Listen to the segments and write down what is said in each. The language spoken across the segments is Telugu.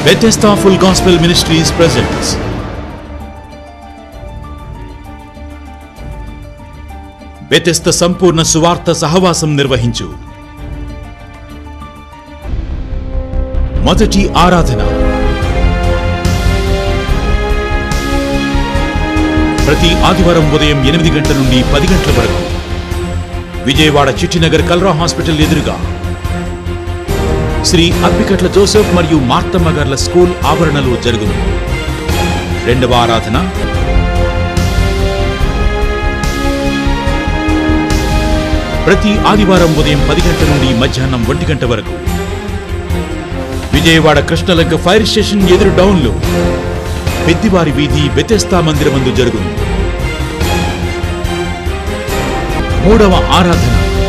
Bethesda Full Gospel Ministries presents Bethesda సంపూర్ణ సువార్త సహవాసం నిర్వహించు మొదటి ఆరాధన ప్రతి ఆదివారం ఉదయం ఎనిమిది గంటల నుండి పది గంటల వరకు విజయవాడ చిట్టినగర్ కల్రా హాస్పిటల్ ఎదురుగా శ్రీ అప్పికట్ల జోసెఫ్ మరియు మార్తమ్మ గార్ల స్కూల్ ఆవరణలో జరుగును రెండవ ఆరాధన ప్రతి ఆదివారం ఉదయం పది గంటల నుండి మధ్యాహ్నం ఒంటి గంట వరకు విజయవాడ కృష్ణలంక ఫైర్ స్టేషన్ ఎదురు డౌన్లో పెద్దివారి వీధి బెతెస్తా మందిరమందు జరుగును మూడవ ఆరాధన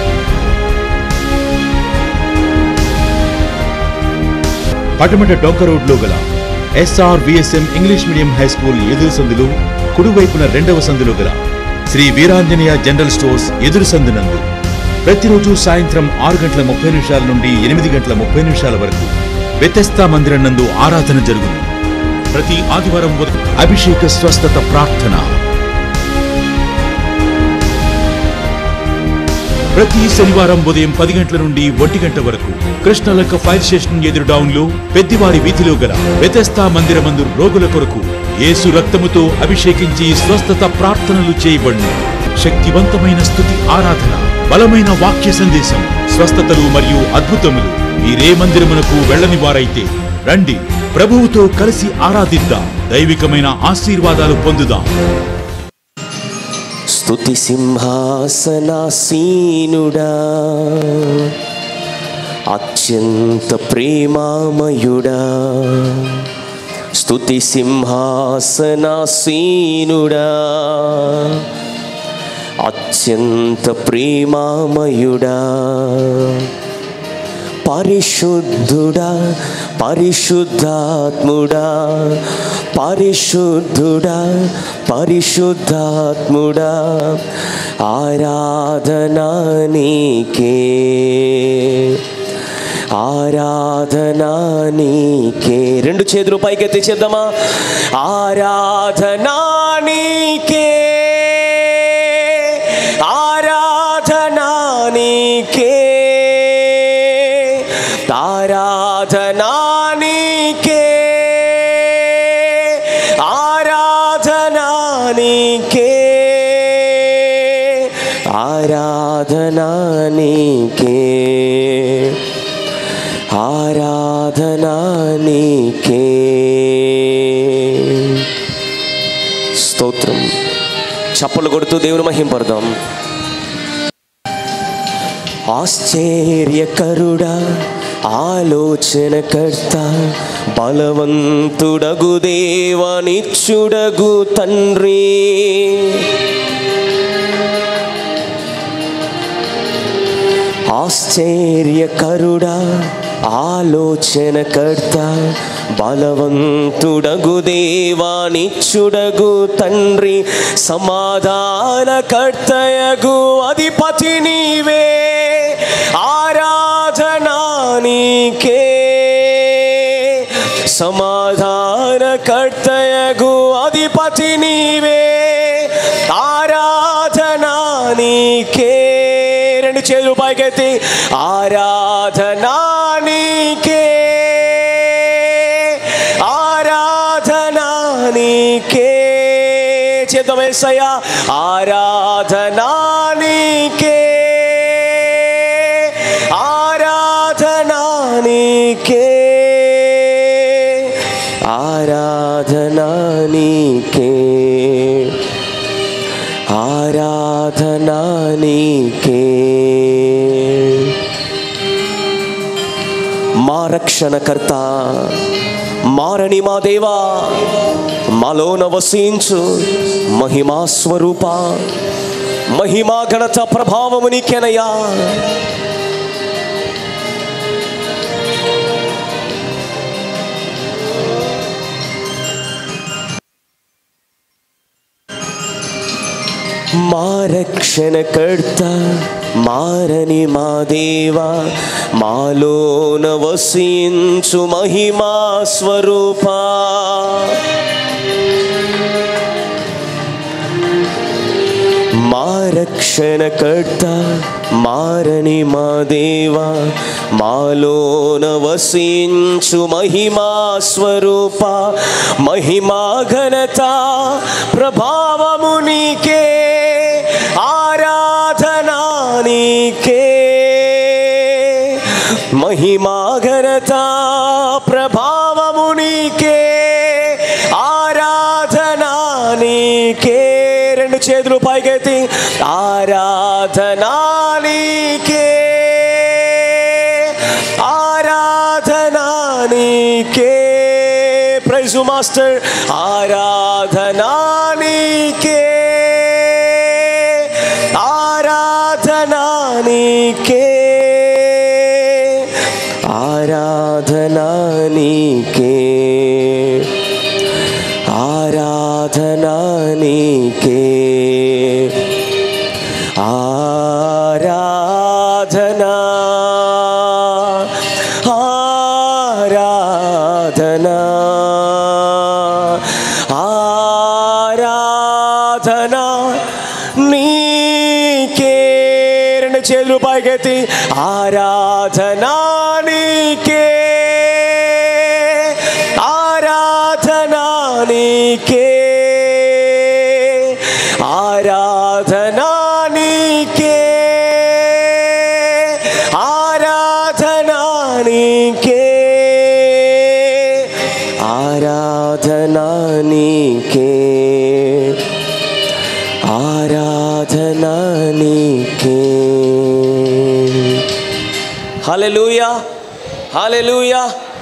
పటమట డొంక రోడ్లో గల SR VSM English medium high school ఎదురు సందులు కుడివైపున రెండవ సందులో గల శ్రీ వీరాంజనేయ జనరల్ స్టోర్స్ ఎదురు సందునందు ప్రతిరోజు సాయంత్రం ఆరు గంటల ముప్పై నిమిషాల నుండి ఎనిమిది గంటల ముప్పై నిమిషాల వరకు వ్యతస్థా మందిరం నందు ఆరాధన జరుగును ప్రతి ఆదివారం ఉదయం అభిషేక స్వస్థత ప్రార్థన ప్రతి శనివారం ఉదయం పది గంటల నుండి ఒంటి గంట వరకు కృష్ణలంక ఫైర్ స్టేషన్ ఎదురు డౌన్ లో పెద్దివారి వీధిలో గల వ్యతస్థా మందిరమందు రోగుల కొరకు యేసు రక్తముతో అభిషేకించి స్వస్థత ప్రార్థనలు చేయబడును శక్తివంతమైన స్థుతి ఆరాధన బలమైన వాక్య సందేశం స్వస్థతలు మరియు అద్భుతములు మీరే మందిరమునకు వెళ్ళని వారైతే రండి ప్రభువుతో కలిసి ఆరాధిద్దాం దైవికమైన ఆశీర్వాదాలు పొందుదాం స్తుతి సింహాసనాసీనుడా అత్యంత ప్రేమామయుడా స్తుతి సింహాసనాసీనుడా అత్యంత ప్రేమామయుడా పరిశుద్ధుడా పరిశుద్ధాత్ముడా పరిశుద్ధుడా పరిశుద్ధాత్ముడా ఆరాధనా నీకే ఆరాధనా నీకే రెండు చేతులు పైకెత్తి చేద్దామా ఆరాధనా నీకే ఆరాధనా నీకే ఆరాధనా నీకే ఆరాధనా నీకే ఆరాధనా నీకే ఆరాధనా నీకే స్తోత్రం చప్పలు కొడుతూ దేవుని మహింపడదాం ఆశ్చర్యకరుడా ఆలోచనకర్త బలవంతుడగు దేవానిచ్చుడగు తండ్రి ఆశ్చర్యకరుడా ఆలోచనకర్త బలవంతుడగు దేవానిచ్చుడగు తండ్రి సమాధానకర్తయగు అధిపతి నీవే ఆరాధనా నీకే సమాధానకర్తయగు అధిపతి నీవే ఆరాధనా నీకే రెండు చేతులు పైకెత్తి ఆరాధనా నీకే ఆరాధనా నీకే చేద్దాం ఏసయ్యా ఆరాధనా నీకే ఆరాధనా నీకే ఆరాధనా నీకే ఆరాధనా నీకే మా రక్షణకర్త మారని మా దేవా మాలోన వసించు మహిమా స్వరూప మహిమా ఘనత ప్రభావము నీకెనయ్యా మా రక్షణకర్త మారని మా దేవా మాలోన వసించు మహిమా స్వరూపా మా రక్షణకర్త మారని మా దేవా మాలోన వసించు మహిమా స్వరూప మహిమా ఘనత ప్రభావము నీకే ఆరాధనా నీకే మహిమా ఘనత ప్రభావము నీకే ఆరాధనా నీకే రెండు చేతులు పైకెత్తి ఆరాధనా నీకే ఆరాధనా నీకే ప్రైజు మాస్టర్ ఆరాధనా నీకే ఆరాధనా నీకే ఆరాధనా నీకే ఆరాధనా నీకే ఆరాధనా ఆరాధనా ఆరాధనా నీకే రెండు చేతులు పైకెత్తి ఆరాధనా నీకే ఆరాధనా నీకే ఆరాధనా నీకే ఆరాధనా నీకే ఆరాధనా నీకే ఆరాధనా నీకే హల్లెలూయా హల్లెలూయా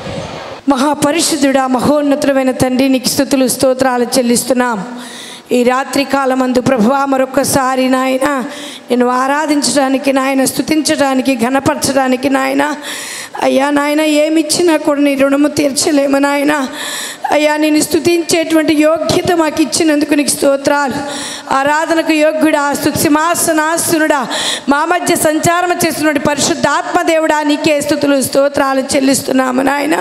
మహాపరిశుద్ధుడా మహోన్నతుడమైన తండ్రి నీకు స్థుతులు స్తోత్రాలు చెల్లిస్తున్నాం ఈ రాత్రి కాలమందు ప్రభువా మరొక్కసారి నాయన నేను ఆరాధించడానికి నాయన స్థుతించడానికి ఘనపరచడానికి నాయన అయ్యా నాయన ఏమిచ్చినా కూడా నీ రుణము తీర్చలేము నాయన అయ్యా నేను స్థుతించేటువంటి యోగ్యత మాకు ఇచ్చినందుకు నీకు స్తోత్రాలు ఆరాధనకు యోగ్యుడా స్థుతిసింహాసనాసునుడా మా మధ్య సంచారం చేస్తున్నటువంటి పరిశుద్ధాత్మ దేవుడా నీకే స్థుతులు స్తోత్రాలు చెల్లిస్తున్నాము నాయన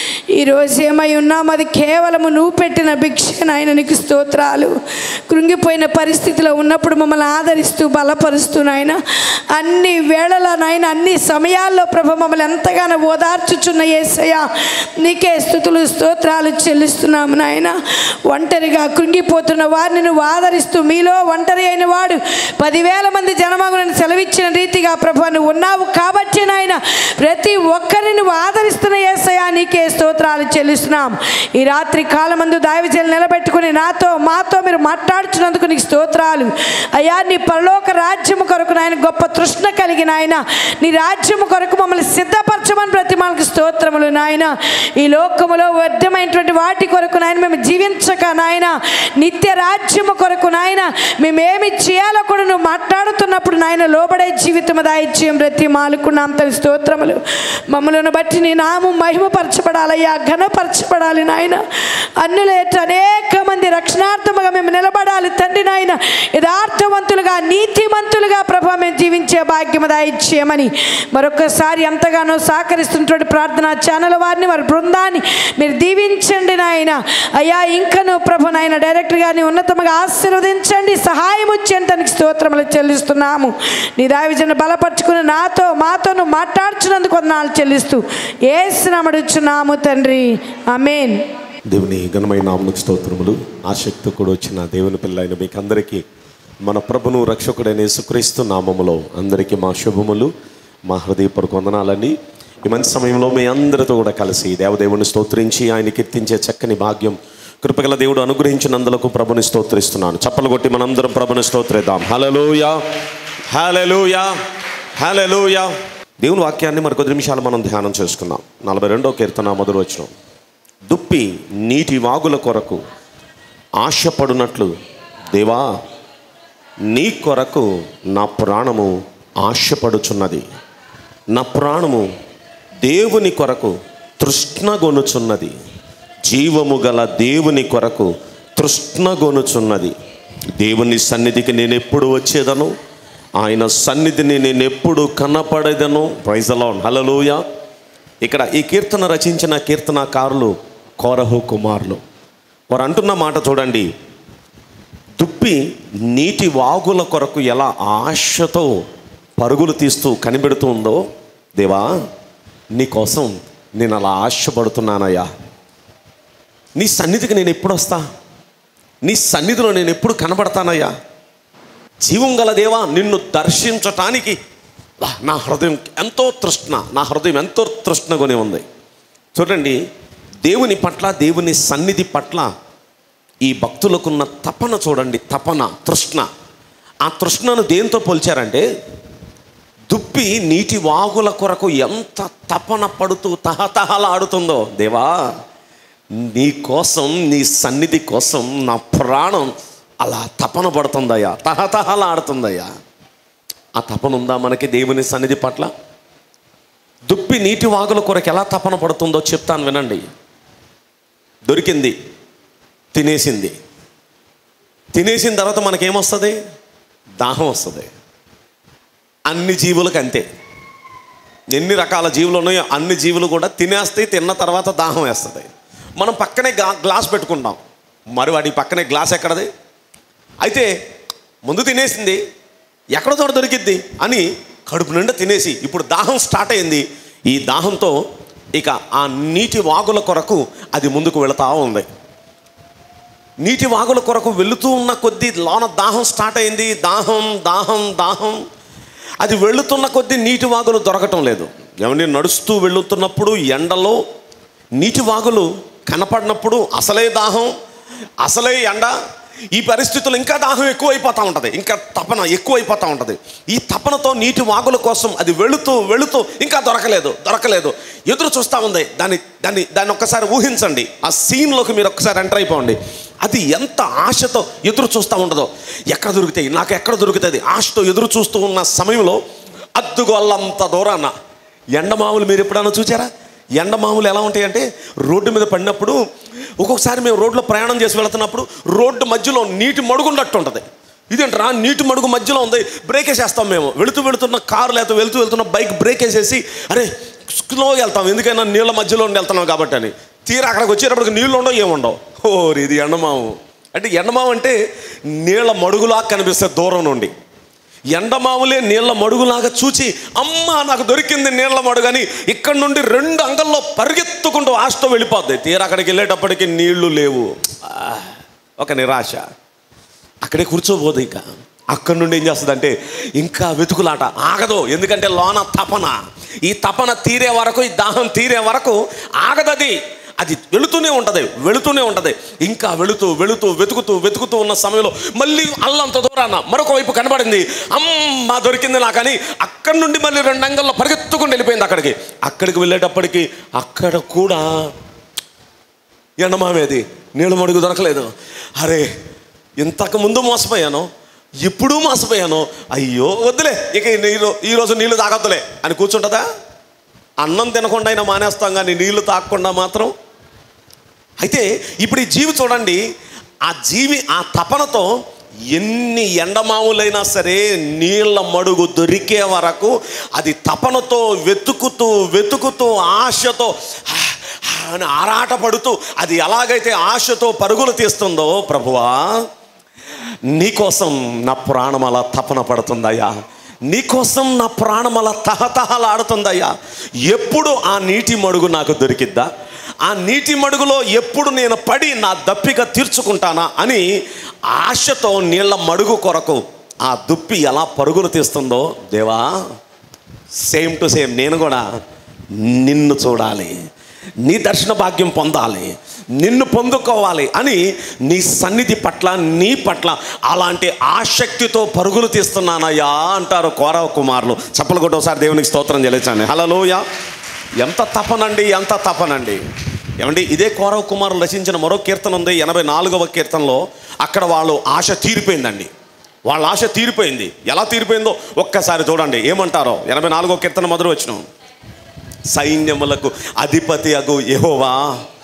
ఈరోజు ఏమై ఉన్నాము అది కేవలము నువ్వు పెట్టిన భిక్ష నాయన నీకు స్తోత్రాలు కృంగిపోయిన పరిస్థితిలో ఉన్నప్పుడు మమ్మల్ని ఆదరిస్తూ బలపరుస్తూ నాయన అన్ని వేళల నాయన అన్ని సమయాల్లో ప్రభు మమ్మల్ని ఎంతగానో ఓదార్చుచున్న ఏసయ్య నీకే స్థుతులు స్తోత్రాలు చెల్లిస్తున్నాము నాయన ఒంటరిగా కృంగిపోతున్న వారిని నువ్వు ఆదరిస్తూ మీలో ఒంటరి అయిన వాడు పదివేల మంది జనమగులను సెలవిచ్చిన రీతిగా ప్రభు నువ్వు ఉన్నావు కాబట్టి నాయన ప్రతి ఒక్కరిని నువ్వు ఆదరిస్తున్న ఏసయ్య నీకే స్తోత్రాలు చెల్లిస్తున్నాం ఈ రాత్రి కాలమందు దావిజలు నిలబెట్టుకుని నాతో మాతో మీరు మాట్లాడుచున్నందుకు నీకు స్తోత్రాలు అయ్యా నీ పరలోక రాజ్యము కొరకు నాయన గొప్ప తృష్ణ కలిగిన ఆయన నీ రాజ్యము కొరకు మమ్మల్ని సిద్ధపరచమని ప్రతి మనకు స్తోత్రములు నాయన ఈ లోకములో వ్యర్థమైనటువంటి వాటి కొరకు నాయన మేము జీవించక నాయన నిత్య రాజ్యము కొరకు నాయన మేమేమి చేయాలో కూడా నువ్వు మాట్లాడుతున్నప్పుడు నాయన లోబడే జీవితం దాయిత్యం ప్రతి మాలుకున్నాం తన స్తోత్రములు మమ్మలను బట్టి నీ నామం మహిమపరచబడాలయ్యా ఘనపరచబడాలి నాయన అన్నులేట అనేక మంది రక్షణార్థముగా మేము నిలబడాలి తండ్రి నాయన యథార్థవంతులుగా నీతిమంతులుగా ప్రభా మేము జీవించే భాగ్యము దాయిచ్చేయమని మరొకసారి ఎంతగానో సహకరిస్తున్నటువంటి ప్రార్థన ఛానల్ వారిని వారి బృందాన్ని మీరు దీవించండి నాయన అయ్యా ఇంకను ప్రభు నాయన డైరెక్టర్ గారిని ఉన్నతముగా ఆశీర్వదించండి సహాయం వచ్చేంత తనకి స్తోత్రములు చెల్లిస్తున్నాము నీ దావిజను బలపరుచుకుని నాతో మాతోను మాట్లాడుచున్నందుకు వందనాలు చెల్లిస్తూ ఏసునామడుచున్నాము తండ్రి అమేన్ దేవుని ఘనమైన నామకు స్తోత్రములు ఆసక్తి కూడా వచ్చిన దేవుని పిల్లైన మీకు అందరికీ మన ప్రభును రక్షకుడైన యేసుక్రీస్తు నామములో అందరికీ మా శుభములు మా హృదయపూర్వక వందనాలండి ఈ మంచి సమయంలో మీ అందరితో కూడా కలిసి దేవదేవుని స్తోత్రించి ఆయన కీర్తించే చక్కని భాగ్యం కృపగల దేవుడు అనుగ్రహించినందులకు ప్రభుని స్తోత్రిస్తున్నాను చప్పలు కొట్టి మనందరం ప్రభుని స్తోత్రిద్దాం హలలోయా హలలోయా హలలోయా దేవుని వాక్యాన్ని మరి కొద్ది నిమిషాలు మనం ధ్యానం చేసుకుందాం నలభై రెండో కీర్తన మొదలు వచ్చినాం దుప్పి నీటి వాగుల కొరకు ఆశపడునట్లు దేవా నీ కొరకు నా ప్రాణము ఆశపడుచున్నది నా ప్రాణము దేవుని కొరకు తృష్ణగొనుచున్నది జీవము గల దేవుని కొరకు తృష్ణగొనుచున్నది దేవుని సన్నిధికి నేను ఎప్పుడు వచ్చేదను ఆయన సన్నిధిని నేను ఎప్పుడు కనపడేదను ప్రైజలో హలలుయ ఇక్కడ ఈ కీర్తన రచించిన కీర్తనకారులు కోరహు కుమారులు వారు అంటున్న మాట చూడండి దుప్పి నీటి వాగుల కొరకు ఎలా ఆశతో పరుగులు తీస్తూ కనిపెడుతూ ఉందో దేవా నీకోసం నేను అలా ఆశపడుతున్నానయ్యా నీ సన్నిధికి నేను ఎప్పుడు వస్తా నీ సన్నిధిలో నేను ఎప్పుడు కనబడతానయ్యా జీవం గల దేవా నిన్ను దర్శించటానికి వా, నా హృదయం ఎంతో తృష్ణ నా హృదయం ఎంతో తృష్ణగానే ఉంది చూడండి దేవుని పట్ల దేవుని సన్నిధి పట్ల ఈ భక్తులకున్న తపన చూడండి తపన తృష్ణ ఆ తృష్ణను దేంతో పోల్చారంటే దుప్పి నీటి వాగుల కొరకు ఎంత తపన పడుతూ తహతహలాడుతుందో దేవా నీ కోసం నీ సన్నిధి కోసం నా ప్రాణం అలా తపన పడుతుందయ్యా తహతహలాడుతుందయ్యా ఆ తపన ఉందా మనకి దేవుని సన్నిధి పట్ల దుప్పి నీటి వాగుల కొరకు ఎలా తపన పడుతుందో చెప్తాను వినండి దొరికింది తినేసింది తినేసిన తర్వాత మనకేమొస్తుంది దాహం వస్తుంది అన్ని జీవులకు అంతే ఎన్ని రకాల జీవులు ఉన్నాయో అన్ని జీవులు కూడా తినేస్తాయి తిన్న తర్వాత దాహం వేస్తుంది మనం పక్కనే గా గ్లాస్ పెట్టుకుంటాం మరి వాడి పక్కనే గ్లాస్ ఎక్కడది అయితే ముందు తినేసింది ఎక్కడ చోట దొరికిద్ది అని కడుపు నిండా తినేసి ఇప్పుడు దాహం స్టార్ట్ అయింది ఈ దాహంతో ఇక ఆ నీటి వాగుల కొరకు అది ముందుకు వెళతా ఉంది నీటి వాగుల కొరకు వెళుతూ ఉన్న కొద్దీ లోన దాహం స్టార్ట్ అయింది దాహం దాహం దాహం అది వెళుతున్న కొద్దీ నీటి వాగులు దొరకటం లేదు ఏమండి నడుస్తూ వెళుతున్నప్పుడు ఎండలో నీటి వాగులు కనపడినప్పుడు అసలే దాహం అసలే ఎండ ఈ పరిస్థితుల్లో ఇంకా దాహం ఎక్కువైపోతూ ఉంటుంది ఇంకా తపన ఎక్కువైపోతూ ఉంటుంది ఈ తపనతో నీటి వాగుల కోసం అది వెళుతూ వెళుతూ ఇంకా దొరకలేదు దొరకలేదు ఎదురు చూస్తూ ఉంది దాన్ని దాన్ని దాన్ని ఒక్కసారి ఊహించండి ఆ సీన్లోకి మీరు ఒక్కసారి ఎంటర్ అయిపోండి అది ఎంత ఆశతో ఎదురు చూస్తూ ఉండదో ఎక్కడ దొరుకుతాయి నాకు ఎక్కడ దొరుకుతుంది ఆశతో ఎదురు చూస్తూ ఉన్న సమయంలో అద్దుగోళ్ళంత దూరాన ఎండమావులు మీరు ఎప్పుడైనా చూచారా ఎండమావులు ఎలా ఉంటాయంటే రోడ్డు మీద పడినప్పుడు ఒక్కొక్కసారి మేము రోడ్లో ప్రయాణం చేసి వెళుతున్నప్పుడు రోడ్డు మధ్యలో నీటి మడుగున్నట్టు ఉంటుంది ఇదేంట్రా నీటి మడుగు మధ్యలో ఉంది బ్రేక్ వేసేస్తాం మేము వెళుతూ వెళుతున్న కారు లేకపోతే వెళుతూ వెళ్తున్న బైక్ బ్రేక్ వేసేసి అరే స్లోగా వెళ్తాం ఎందుకైనా నీళ్ళ మధ్యలో ఉండి వెళ్తున్నాం కాబట్టి అని తీరా అక్కడికి వచ్చేటప్పటికి నీళ్ళు ఉండవు ఏముండవు ఓ ఇది ఎండమావు అంటే ఎండమావు అంటే నీళ్ళ మడుగులా కనిపిస్తుంది దూరం నుండి ఎండమావులే నీళ్ళ మడుగులాగా చూచి అమ్మ నాకు దొరికింది నీళ్ళ మడుగు అని ఇక్కడ నుండి రెండు అంగల్లో పరిగెత్తుకుంటూ ఆశతో వెళ్ళిపోద్ది తీరా అక్కడికి వెళ్ళేటప్పటికి నీళ్లు లేవు ఆ, ఒక నిరాశ అక్కడే కూర్చోబోదు ఇక అక్కడి నుండి ఏం చేస్తుందంటే ఇంకా వెతుకులాట ఆగదు ఎందుకంటే లోన తపన ఈ తపన తీరే వరకు ఈ దాహం తీరే వరకు ఆగదది అది వెళుతూనే ఉంటుంది వెళుతూనే ఉంటుంది ఇంకా వెళుతూ వెళుతూ వెతుకుతూ వెతుకుతూ ఉన్న సమయంలో మళ్ళీ అల్లంత దూరాన మరొక వైపు కనబడింది అమ్మ దొరికింది నాకని అక్కడి నుండి మళ్ళీ రెండు అంగల్లో పరిగెత్తుకుంటూ వెళ్ళిపోయింది అక్కడికి అక్కడికి వెళ్ళేటప్పటికి అక్కడ కూడా ఎండమామేది నీళ్ళ మడుగు దొరకలేదు అరే ఇంతకు ముందు మోసపోయాను ఇప్పుడు మోసపోయాను అయ్యో వద్దులే ఇక ఈ నీళ్ళు ఈరోజు నీళ్లు తాగొద్దులే అని కూర్చుంటుందా అన్నం తినకుండా అయినా మానేస్తాం కానీ నీళ్లు తాగకుండా మాత్రం అయితే ఇప్పుడు ఈ జీవి చూడండి ఆ జీవి ఆ తపనతో ఎన్ని ఎండమావులైనా సరే నీళ్ళ మడుగు దొరికే వరకు అది తపనతో వెతుకుతూ వెతుకుతూ ఆశతో "ఆ, ఆ" అని ఆరాటపడుతూ అది ఎలాగైతే ఆశతో పరుగులు తీస్తుందో ప్రభువా నీకోసం నా ప్రాణం అలా తపన పడుతుందయ్యా నీకోసం నా ప్రాణం అలా తహతహలాడుతుందయ్యా ఎప్పుడు ఆ నీటి మడుగు నాకు దొరికిద్దా ఆ నీటి మడుగులో ఎప్పుడు నేను పడి నా దప్పిక తీర్చుకుంటానా అని ఆశతో నీళ్ళ మడుగు కొరకు ఆ దుప్పి ఎలా పరుగులు తీస్తుందో దేవా సేమ్ టు సేమ్ నేను కూడా నిన్ను చూడాలి నీ దర్శన భాగ్యం పొందాలి నిన్ను పొందుకోవాలి అని నీ సన్నిధి పట్ల నీ పట్ల అలాంటి ఆసక్తితో పరుగులు తీస్తున్నానయ్యా అంటారు కోరవ కుమారులు చప్పలు కొట్టి ఒకసారి దేవునికి స్తోత్రం చెల్లించండి హలోయ ఎంత తపనండి ఎంత తపనండి ఏమండి ఇదే కోరవ కుమారులు రచించిన మరో కీర్తన ఉంది ఎనభై నాలుగవ కీర్తనలో అక్కడ వాళ్ళు ఆశ తీరిపోయిందండి వాళ్ళ ఆశ తీరిపోయింది ఎలా తీరిపోయిందో ఒక్కసారి చూడండి ఏమంటారో ఎనభై నాలుగో కీర్తన మొదలు వచ్చిన సైన్యములకు అధిపతి అగు యెహోవా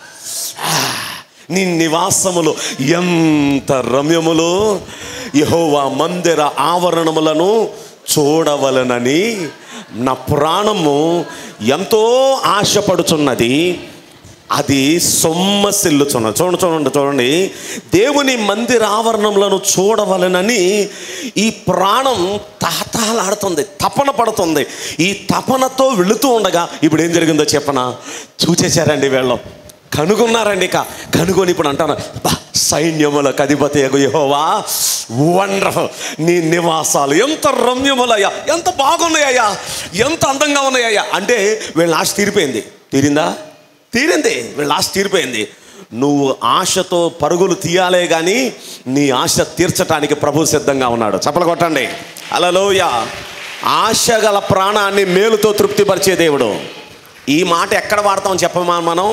నీ నివాసములు ఎంత రమ్యములు యెహోవా మందిర ఆవరణములను చూడవలనని నా ప్రాణము ఎంతో ఆశపడుచున్నది అది సొమ్మసిల్లుచున్నది చూడండి చూడండి చూడండి దేవుని మందిర ఆవరణములను చూడవలనని ఈ ప్రాణం తహతహలాడుతుంది తపన పడుతుంది ఈ తపనతో వెళుతూ ఉండగా ఇప్పుడు ఏం జరిగిందో చెప్పనా చూచేశారండి వీళ్ళం కనుగొన్నారండి ఇక కనుగొని ఇప్పుడు అంటాను "బా, సైన్యములకు అధిపతి యెహోవా వండర్ఫుల్ నీ నివాసాలు ఎంత రమ్యములయ్యా ఎంత బాగున్నాయ్యా ఎంత అందంగా ఉన్నాయ్యా అంటే వీళ్ళ ఆశ తీరిపోయింది తీరిందా తీరింది వీళ్ళ ఆశ తీరిపోయింది నువ్వు ఆశతో పరుగులు తీయాలే కానీ నీ ఆశ తీర్చడానికి ప్రభు సిద్ధంగా ఉన్నాడు చప్పలు కొట్టండి అలలోయ ఆశ గల ప్రాణాన్ని మేలుతో తృప్తిపరిచే దేవుడు ఈ మాట ఎక్కడ వాడతాం చెప్పమా మనం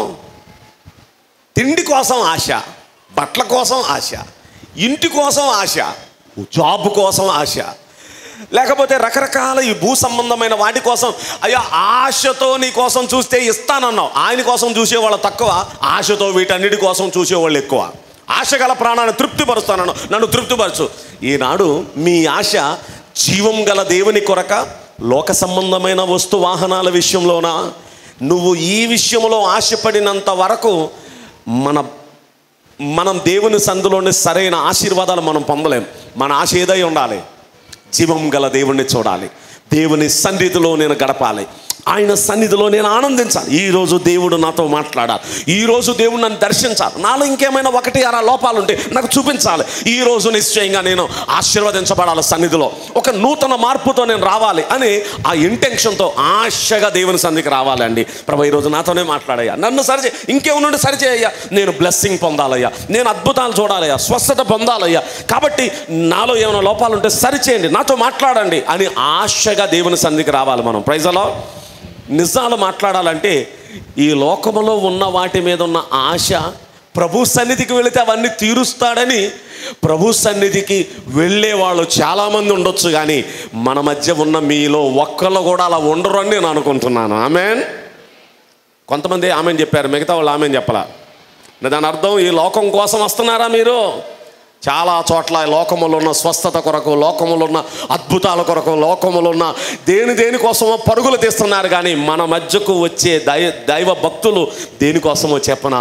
తిండి కోసం ఆశ బట్టల కోసం ఆశ ఇంటి కోసం ఆశ జాబ్ కోసం ఆశ లేకపోతే రకరకాల ఈ భూ సంబంధమైన వాటి కోసం అయ్యా ఆశతో నీ కోసం చూస్తే ఇస్తానన్నావు ఆయన కోసం చూసేవాళ్ళు తక్కువ ఆశతో వీటన్నిటి కోసం చూసేవాళ్ళు ఎక్కువ ఆశ గల ప్రాణాన్ని తృప్తిపరుస్తానను నన్ను తృప్తిపరచు ఈనాడు మీ ఆశ జీవం గల దేవుని కొరక లోక సంబంధమైన వస్తు వాహనాల విషయంలోనా నువ్వు ఈ విషయంలో ఆశపడినంత వరకు మన మనం దేవుని సందులోని సరైన ఆశీర్వాదాలు మనం పొందలేం మన ఆశ ఏదై ఉండాలి జీవం గల దేవుణ్ణి చూడాలి దేవుని సన్నిధిలో నేను గడపాలి ఆయన సన్నిధిలో నేను ఆనందించాలి ఈరోజు దేవుడు నాతో మాట్లాడాలి ఈరోజు దేవుడు నన్ను దర్శించాలి నాలో ఇంకేమైనా ఒకటి అర లోపాలు ఉంటే నాకు చూపించాలి ఈరోజు నిశ్చయంగా నేను ఆశీర్వదించబడాలి సన్నిధిలో ఒక నూతన మార్పుతో నేను రావాలి అని ఆ ఇంటెన్షన్తో ఆశగా దేవుని సన్నిధికి రావాలండి ప్రభు ఈరోజు నాతోనే మాట్లాడయ్యా నన్ను సరిచే ఇంకేముండి సరిచేయ్యా నేను బ్లెస్సింగ్ పొందాలయ్యా నేను అద్భుతాలు చూడాలయ్యా స్వస్థత పొందాలయ్యా కాబట్టి నాలో ఏమైనా లోపాలు ఉంటే సరిచేయండి నాతో మాట్లాడండి అని ఆశగా దేవుని సన్నిధికి రావాలి మనం ప్రైజలో నిజాలు మాట్లాడాలంటే ఈ లోకములో ఉన్న వాటి మీద ఉన్న ఆశ ప్రభు సన్నిధికి వెళితే అవన్నీ తీరుస్తాడని ప్రభు సన్నిధికి వెళ్ళే వాళ్ళు చాలామంది ఉండొచ్చు కానీ మన మధ్య ఉన్న మీలో ఒక్కళ్ళు కూడా అలా ఉండరు అని నేను అనుకుంటున్నాను ఆమెన్ కొంతమంది ఆమెన్ చెప్పారు మిగతా వాళ్ళు ఆమెన్ చెప్పలా దాని అర్థం ఈ లోకం కోసం వస్తున్నారా మీరు చాలా చోట్ల ఈ లోకములో ఉన్న స్వస్థత కొరకు లోకములో ఉన్న అద్భుతాల కొరకు లోకములో ఉన్న దేని దేనికోసమో పరుగులు తీస్తున్నారు కానీ మన మధ్యకు వచ్చే దైవ దైవ భక్తులు దేనికోసమో చెప్పనా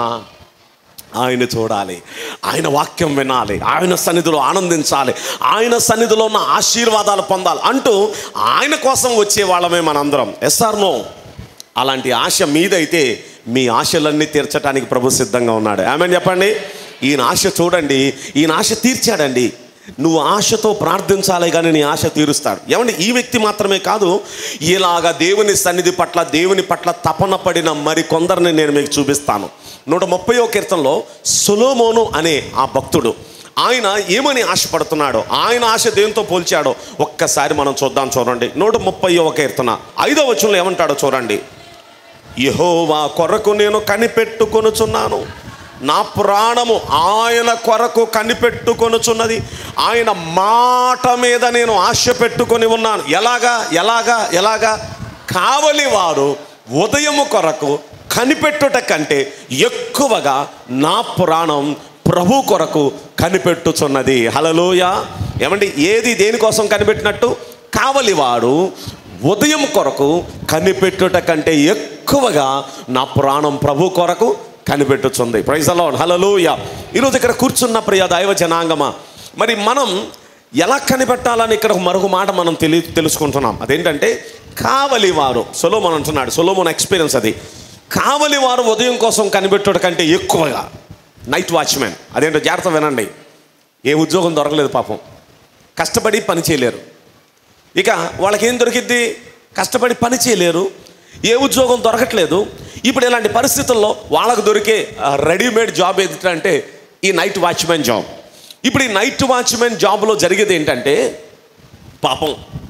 ఆయన చూడాలి ఆయన వాక్యం వినాలి ఆయన సన్నిధిలో ఆనందించాలి ఆయన సన్నిధిలో ఉన్న ఆశీర్వాదాలు పొందాలి అంటూ ఆయన కోసం వచ్చే వాళ్ళమే మనందరం ఎస్ఆర్ నో అలాంటి ఆశ మీదైతే మీ ఆశలన్నీ తీర్చడానికి ప్రభు సిద్ధంగా ఉన్నాడు ఆమె చెప్పండి ఈయన ఆశ చూడండి ఈయన ఆశ తీర్చాడండి నువ్వు ఆశతో ప్రార్థించాలి కానీ నీ ఆశ తీరుస్తాడు ఏమండి ఈ వ్యక్తి మాత్రమే కాదు ఇలాగా దేవుని సన్నిధి పట్ల దేవుని పట్ల తపన పడిన మరి కొందరిని నేను మీకు చూపిస్తాను నూట ముప్పయో కీర్తనలో సులోమోను అనే ఆ భక్తుడు ఆయన ఏమని ఆశపడుతున్నాడో ఆయన ఆశ దేంతో పోల్చాడో ఒక్కసారి మనం చూద్దాం చూడండి నూట ముప్పయో కీర్తన ఐదో వచనంలో ఏమంటాడో చూడండి యహోవా కొరకు నేను కనిపెట్టుకొనుచున్నాను నా ప్రాణము ఆయన కొరకు కనిపెట్టుకొనుచున్నది ఆయన మాట మీద నేను ఆశ పెట్టుకొని ఉన్నాను ఎలాగా ఎలాగా ఎలాగా కావలి వారు ఉదయము కొరకు కనిపెట్టుట కంటే ఎక్కువగా నా ప్రాణం ప్రభు కొరకు కనిపెట్టుచున్నది హలలోయ ఏమండి ఏది దేనికోసం కనిపెట్టినట్టు కావలివాడు ఉదయం కొరకు కనిపెట్టుట కంటే ఎక్కువగా నా ప్రాణం ప్రభు కొరకు కనిపెట్టుచుంది ప్రైజ్ అలా హలలోయ ఈరోజు ఇక్కడ కూర్చున్న ప్రియ దైవ జనాంగమా మరి మనం ఎలా కనిపెట్టాలని ఇక్కడ మరొక మాట మనం తెలి తెలుసుకుంటున్నాం అదేంటంటే కావలివారు సొలోమన్ అంటున్నాడు సొలోమన్ ఎక్స్పీరియన్స్ అది కావలివారు ఉదయం కోసం కనిపెట్టుట కంటే ఎక్కువగా నైట్ వాచ్మెన్ అదేంటో జాగ్రత్త వినండి ఏ ఉద్యోగం దొరకలేదు పాపం కష్టపడి పని చేయలేరు ఇక వాళ్ళకి ఏం దొరికిద్ది కష్టపడి పని చేయలేరు ఏ ఉద్యోగం దొరకట్లేదు ఇప్పుడు ఇలాంటి పరిస్థితుల్లో వాళ్ళకు దొరికే ఆ, రెడీమేడ్ జాబ్ ఏంటంటే ఈ నైట్ వాచ్మెన్ జాబ్ ఇప్పుడు ఈ నైట్ వాచ్మెన్ జాబ్లో జరిగేది ఏంటంటే పాపం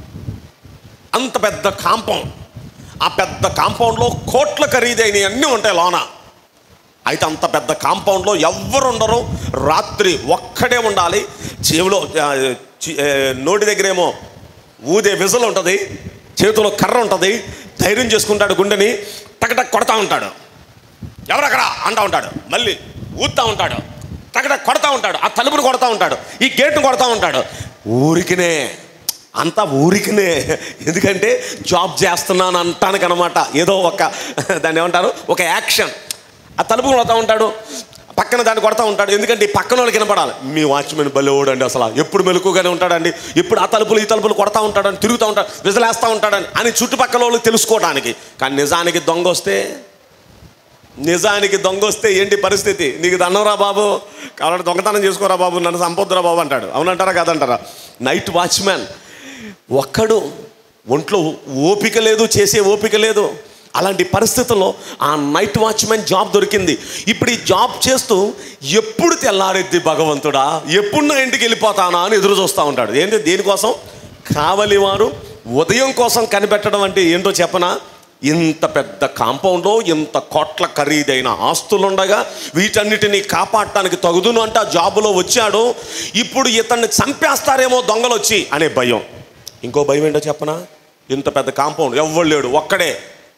అంత పెద్ద కాంపౌండ్ ఆ పెద్ద కాంపౌండ్లో కోట్ల ఖరీదైనవి అన్నీ ఉంటాయి లోన అయితే అంత పెద్ద కాంపౌండ్లో ఎవ్వరు ఉండరు రాత్రి ఒక్కడే ఉండాలి చెవిలో ఆ, చి- ఆ, నోటి దగ్గరేమో ఊదే విజలు ఉంటుంది చేతిలో కర్ర ఉంటుంది ధైర్యం చేసుకుంటాడు గుండెని టకటక్ కొడతా ఉంటాడు ఎవరక్కడ అంటా ఉంటాడు మళ్ళీ ఊదుతా ఉంటాడు టకటక్ కొడతా ఉంటాడు ఆ తలుపును కొడతా ఉంటాడు ఈ గేట్ను కొడతా ఉంటాడు ఊరికినే అంతా ఊరికనే ఎందుకంటే జాబ్ చేస్తున్నాను అంటానికి అనమాట ఏదో ఒక దాన్ని ఏమంటారు ఒక యాక్షన్ ఆ తలుపు కొడతా ఉంటాడు పక్కన దాన్ని కొడతా ఉంటాడు ఎందుకంటే ఈ పక్కన వాళ్ళకి వినపడాలి మీ వాచ్మెన్ బలేవాడు అండి అసలు ఎప్పుడు మెలకుగానే ఉంటాడండి ఎప్పుడు ఆ తలుపులు ఈ తలుపులు కొడతా ఉంటాడని తిరుగుతూ ఉంటాడు విజలేస్తూ ఉంటాడని అని చుట్టుపక్కల వాళ్ళు తెలుసుకోవడానికి కానీ నిజానికి దొంగ వస్తే నిజానికి దొంగ వస్తే ఏంటి పరిస్థితి నీకు దండంరా బాబు కావాలంటే దొంగతనం చేసుకోరా బాబు నన్ను సంపొద్దురా బాబు అంటాడు అవునంటారా కాదంటారా నైట్ వాచ్మ్యాన్ ఒక్కడు ఒంట్లో ఓపిక లేదు చేసే ఓపిక లేదు అలాంటి పరిస్థితుల్లో ఆ నైట్ వాచ్మెన్ జాబ్ దొరికింది ఇప్పుడు ఈ జాబ్ చేస్తూ ఎప్పుడు తెల్లారెద్ది భగవంతుడా ఎప్పుడు నా ఇంటికి వెళ్ళిపోతానా అని ఎదురు చూస్తూ ఉంటాడు ఏంటి దేనికోసం కావలి వారు ఉదయం కోసం కనిపెట్టడం అంటే ఏంటో చెప్పనా ఇంత పెద్ద కాంపౌండ్లో ఇంత కోట్ల ఖరీదైన ఆస్తులుండగా వీటన్నిటిని కాపాడటానికి తగుదును అంటే ఆ జాబులో వచ్చాడు ఇప్పుడు ఇతన్ని చంపేస్తారేమో దొంగలు వచ్చి అనే భయం ఇంకో భయం ఏంటో చెప్పనా ఇంత పెద్ద కాంపౌండ్ ఎవ్వడు లేడు ఒక్కడే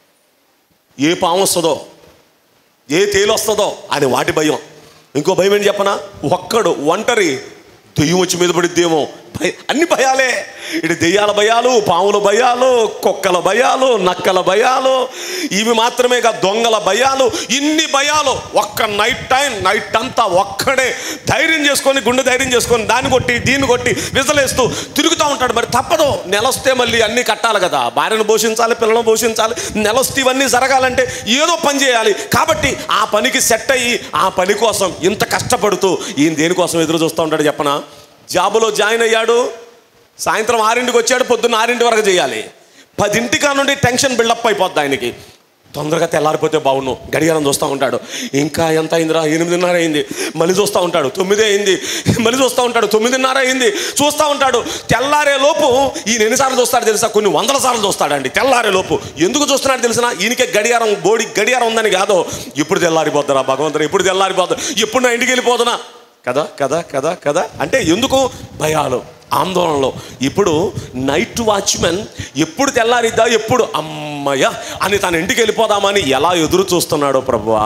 ఏ పాము వస్తుందో ఏ తేలు వస్తుందో అని వాటి భయం ఇంకో భయం ఏంటి చెప్పనా ఒక్కడు ఒంటరి దెయ్యం వచ్చి మీద పడిద్దేమో భయ అన్ని భయాలే ఇటు దెయ్యాల భయాలు పాముల భయాలు కుక్కల భయాలు నక్కల భయాలు ఇవి మాత్రమే కాదు దొంగల భయాలు ఇన్ని భయాలు ఒక్క నైట్ టైం నైట్ అంతా ఒక్కడే ధైర్యం చేసుకొని గుండె ధైర్యం చేసుకొని దాన్ని కొట్టి దీన్ని కొట్టి విజలేస్తూ తిరుగుతూ ఉంటాడు మరి తప్పదు నెలొస్తే మళ్ళీ అన్నీ కట్టాలి కదా భార్యను పోషించాలి పిల్లలను పోషించాలి నెలొస్తే ఇవన్నీ జరగాలంటే ఏదో పని చేయాలి కాబట్టి ఆ పనికి సెట్ అయ్యి ఆ పని కోసం ఇంత కష్టపడుతూ ఈయన దేనికోసం ఎదురు చూస్తూ ఉంటాడు చెప్పనా జాబులో జాయిన్ అయ్యాడు సాయంత్రం ఆరింటికి వచ్చాడు పొద్దున్న ఆరింటి వరకు చేయాలి పదింటి కా నుండి టెన్షన్ బిల్డప్ అయిపోద్ది ఆయనకి తొందరగా తెల్లారిపోతే బాగును గడియారం చూస్తూ ఉంటాడు ఇంకా ఎంత అయిందిరా ఎనిమిదిన్నర అయింది మళ్ళీ చూస్తూ ఉంటాడు తొమ్మిది అయింది మళ్ళీ చూస్తూ ఉంటాడు తొమ్మిదిన్నర అయింది చూస్తూ ఉంటాడు తెల్లారే లోపు ఈయన ఎన్నిసార్లు చూస్తాడు తెలుసా కొన్ని వందల సార్లు చూస్తాడండి తెల్లారే లోపు ఎందుకు చూస్తున్నాడు తెలిసిన ఈయనకే గడియారం బోడి గడియారం ఉందని కాదు ఇప్పుడు తెల్లారిపోద్దురా భగవంతుడు ఇప్పుడు తెల్లారిపోద్దు ఎప్పుడు నా ఇంటికి వెళ్ళిపోతున్నా కదా కదా కదా కదా అంటే ఎందుకు భయాలు ఆందోళనలో ఇప్పుడు నైట్ వాచ్మెన్ ఎప్పుడు తెల్లారిద్దా ఎప్పుడు అమ్మయ్య అని తన ఇంటికి వెళ్ళిపోదామని ఎలా ఎదురు చూస్తున్నాడో ప్రభువా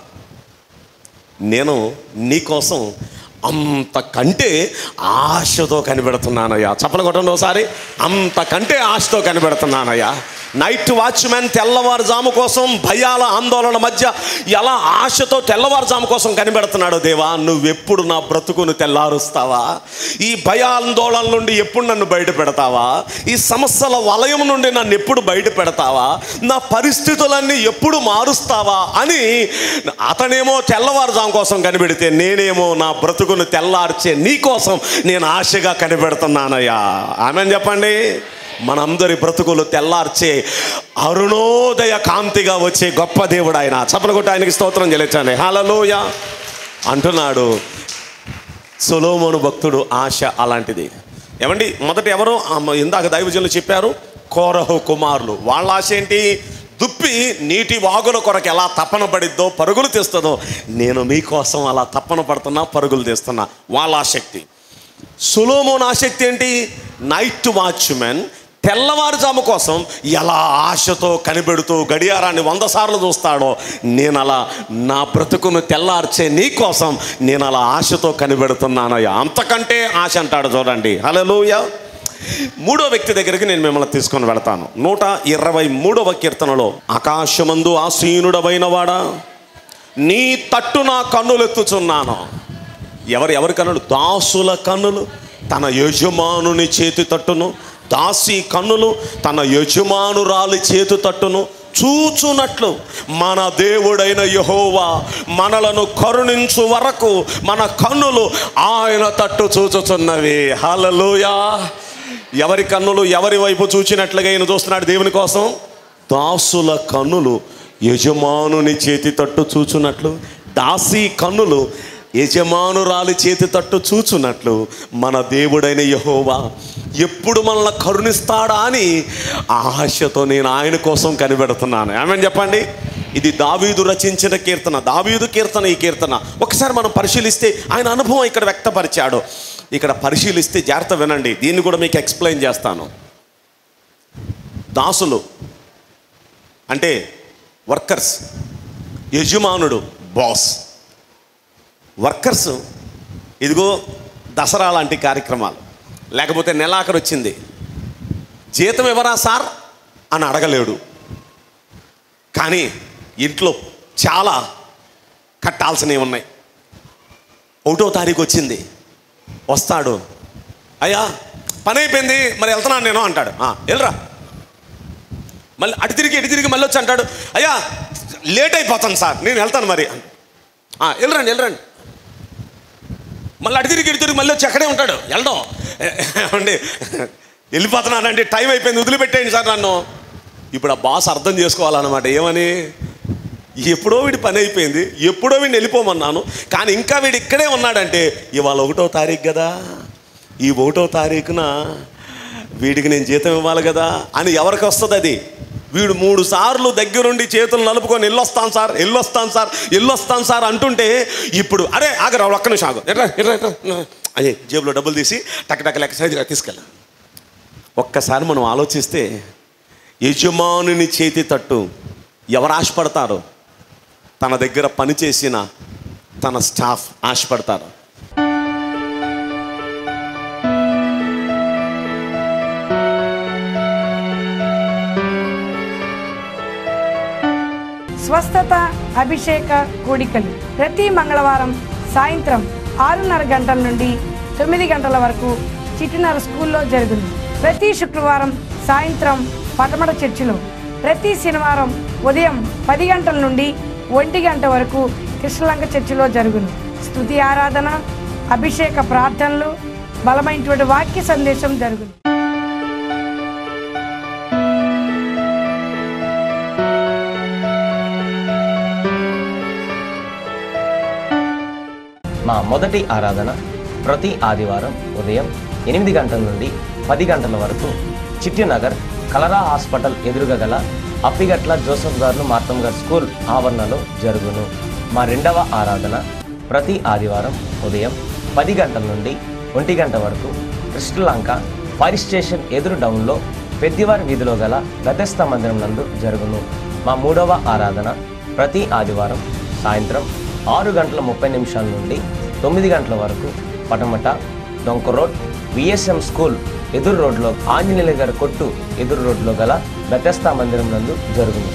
నేను నీకోసం అంతకంటే ఆశతో కనిపెడుతున్నానయ్యా చప్పలు కొట్టండి ఒకసారి అంతకంటే ఆశతో కనిపెడుతున్నానయ్యా నైట్ వాచ్మెన్ తెల్లవారుజాము కోసం భయాల ఆందోళన మధ్య ఎలా ఆశతో తెల్లవారుజాము కోసం కనిపెడుతున్నాడు దేవా నువ్వెప్పుడు నా బ్రతుకును తెల్లారుస్తావా ఈ భయాందోళన నుండి ఎప్పుడు నన్ను బయట పెడతావా ఈ సమస్యల వలయం నుండి నన్ను ఎప్పుడు బయట పెడతావా నా పరిస్థితులన్నీ ఎప్పుడు మారుస్తావా అని అతనేమో తెల్లవారుజాము కోసం కనిపెడితే నేనేమో నా బ్రతుకును తెల్లార్చే నీ కోసం నేను ఆశగా కనిపెడుతున్నానయ్యా ఆమె చెప్పండి మనందరి బ్రతుకులు తెల్లార్చే అరుణోదయ కాంతిగా వచ్చే గొప్ప దేవుడు ఆయన చప్పలు కొట్టి ఆయనకి స్తోత్రం చెల్లించండి హలలోయ అంటున్నాడు సొలోమోను భక్తుడు ఆశ అలాంటిది ఏమండి మొదట ఎవరు ఆ మ- ఇందాక దైవజనులు చెప్పారు కోరహు కుమారులు వాళ్ళ ఆశ ఏంటి దుప్పి నీటి వాగుల కొరకు ఎలా తప్పన పడిద్దో పరుగులు తీస్తుందో నేను మీకోసం అలా తప్పన పడుతున్నా పరుగులు తీస్తున్నా వాళ్ళ ఆసక్తి సులోమోన్ ఆసక్తి ఏంటి నైట్ వాచ్మెన్ తెల్లవారుజాము కోసం ఎలా ఆశతో కనిపెడుతూ గడియారాన్ని వంద సార్లు చూస్తాడో నేను అలా నా బ్రతుకును తెల్లార్చే నీ కోసం నేను అలా ఆశతో కనిపెడుతున్నానయ్యా అంతకంటే ఆశ అంటాడు చూడండి హలోయ మూడో వ్యక్తి దగ్గరికి నేను మిమ్మల్ని తీసుకొని వెళతాను నూట ఇరవై మూడవ కీర్తనలో ఆకాశమందు ఆసీనుడమైన వాడా నీ తట్టు నా కన్నులెత్తుచున్నాను ఎవరు ఎవరి కన్నులు దాసుల కన్నులు తన యజమానుని చేతి తట్టును దాసి కన్నులు తన యజమానురాలి చేతి తట్టును చూచునట్లు మన దేవుడైన యహోవా మనలను కరుణించు వరకు మన కన్నులు ఆయన తట్టు చూచుచున్నవి హల్లెలూయా ఎవరి కన్నులు ఎవరి వైపు చూచినట్లుగా ఈయన చూస్తున్నాడు దేవుని కోసం దాసుల కన్నులు యజమానుని చేతి తట్టు చూచున్నట్లు దాసి కన్నులు యజమానురాలి చేతి తట్టు చూచున్నట్లు మన దేవుడైన యహోవా ఎప్పుడు మనల్ని కరుణిస్తాడా అని ఆశతో నేను ఆయన కోసం కనిపెడుతున్నాను ఏమని చెప్పండి ఇది దావీదు రచించిన కీర్తన దావీదు కీర్తన ఈ కీర్తన ఒకసారి మనం పరిశీలిస్తే ఆయన అనుభవం ఇక్కడ వ్యక్తపరిచాడు ఇక్కడ పరిశీలిస్తే జాగ్రత్త వినండి దీన్ని కూడా మీకు ఎక్స్ప్లెయిన్ చేస్తాను దాసులు అంటే వర్కర్స్ యజమానుడు బాస్ వర్కర్స్ ఇదిగో దసరా లాంటి కార్యక్రమాలు లేకపోతే నెలాఖరు వచ్చింది జీతం ఇవ్వరా సార్ అని అడగలేడు కానీ ఇంట్లో చాలా కట్టాల్సినవి ఉన్నాయి ఒకటో తారీఖు వచ్చింది వస్తాడు అయ్యా పని అయిపోయింది మరి వెళ్తున్నాను నేను అంటాడు "ఆ, వెళ్ళరా మళ్ళీ అటు తిరిగి ఇటు తిరిగి మళ్ళీ వచ్చి అంటాడు అయ్యా లేట్ అయిపోతాను సార్ నేను వెళ్తాను మరి "ఆ, వెళ్ళరండి వెళ్ళరండి మళ్ళీ అటు తిరిగి ఇటు తిరిగి మళ్ళీ వచ్చి అక్కడే ఉంటాడు వెళ్ళడం అండి వెళ్ళిపోతున్నానండి టైం అయిపోయింది వదిలిపెట్టేయండి సార్ నన్ను ఇప్పుడు ఆ బాస్ అర్థం చేసుకోవాలన్నమాట ఏమని ఎప్పుడో వీడి పని అయిపోయింది ఎప్పుడో వీడిని వెళ్ళిపోమన్నాను కానీ ఇంకా వీడు ఇక్కడే ఉన్నాడంటే ఇవాళ ఒకటో తారీఖు కదా ఈ ఒకటో తారీఖున వీడికి నేను జీతం ఇవ్వాలి కదా అని ఎవరికి వస్తుంది అది వీడు మూడు సార్లు దగ్గరుండి చేతులు నలుపుకొని వెళ్ళొస్తాను సార్ వెళ్ళొస్తాను సార్ వెళ్ళొస్తాను సార్ అంటుంటే ఇప్పుడు అరే ఆగరా ఒక్క నిమిషం ఆగు ఎట్రా ఎట్రా ఎట్రా అదే జేబులో డబ్బులు తీసి టక్ టక్ లెక్క సైజుగా తీసుకెళ్ళా ఒక్కసారి మనం ఆలోచిస్తే యజమానుని చేతి తట్టు ఎవరు ఆశపడతారు తన దగ్గర పనిచేసిన తన స్టాఫ్ ఆశపడతారు స్వస్థత అభిషేక కూడికలు ప్రతి మంగళవారం సాయంత్రం ఆరున్నర గంటల నుండి తొమ్మిది గంటల వరకు చిట్టినర స్కూల్లో జరుగును ప్రతి శుక్రవారం సాయంత్రం పటమట చర్చిలో ప్రతి శనివారం ఉదయం పది గంటల నుండి ఒంటి గంట వరకు కృష్ణలంక చర్చిలో జరుగును స్తుతి ఆరాధన అభిషేక ప్రార్థనలు బలమైనటువంటి వాక్య సందేశం జరుగును మా మొదటి ఆరాధన ప్రతి ఆదివారం ఉదయం ఎనిమిది గంటల నుండి పది గంటల వరకు చిట్టినగర్ కలరా హాస్పిటల్ ఎదురుగా గల అప్పిగట్ల జోసఫ్ గారు మార్తమ్ గారు స్కూల్ ఆవరణలో జరుగును మా రెండవ ఆరాధన ప్రతి ఆదివారం ఉదయం పది గంటల నుండి ఒంటి గంట వరకు కృష్ణలంక ఫైర్ స్టేషన్ ఎదురు డౌన్లో పెద్దివారి వీధిలో గల గతస్థ మందిరం నందు జరుగును మా మూడవ ఆరాధన ప్రతి ఆదివారం సాయంత్రం ఆరు గంటల ముప్పై నిమిషాల నుండి తొమ్మిది గంటల వరకు పటమట డొంక రోడ్ విఎస్ఎం స్కూల్ ఎదురు రోడ్లో ఆంజనేయుల గారి కొట్టు ఎదురు రోడ్లో గల బెతస్తా మందిరం నందు జరుగును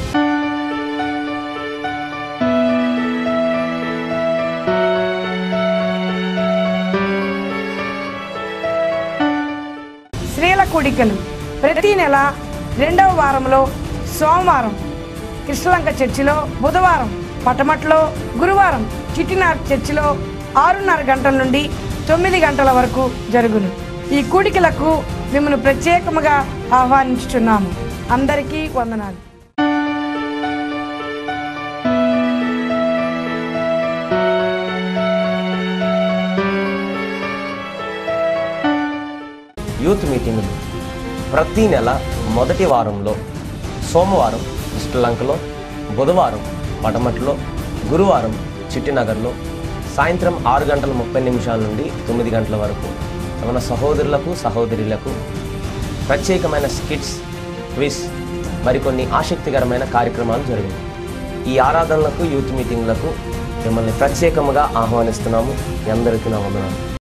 స్త్రీల కూడికలు ప్రతి నెల రెండవ వారంలో సోమవారం కృష్ణలంక చర్చిలో బుధవారం పటమట్లో గురువారం చిట్టినార్ చర్చిలో ఆరున్నర గంటల నుండి తొమ్మిది గంటల వరకు జరుగును ఈ కూడికలకు మిమ్మల్ని ప్రత్యేకముగా ఆహ్వానించుచున్నాము అందరికీ వందనాలు యూత్ మీటింగులు ప్రతి నెల మొదటి వారంలో సోమవారం శ్రీలంకలో బుధవారం పటమట్లో గురువారం చిట్టినగర్లో సాయంత్రం ఆరు గంటల ముప్పై నిమిషాల నుండి తొమ్మిది గంటల వరకు మన సహోదరులకు సహోదరులకు ప్రత్యేకమైన స్కిట్స్ క్విజ్ మరికొన్ని ఆసక్తికరమైన కార్యక్రమాలు జరిగాయి ఈ ఆరాధనలకు యూత్ మీటింగ్లకు మిమ్మల్ని ప్రత్యేకముగా ఆహ్వానిస్తున్నాము మీ అందరికీ నా వందనాలు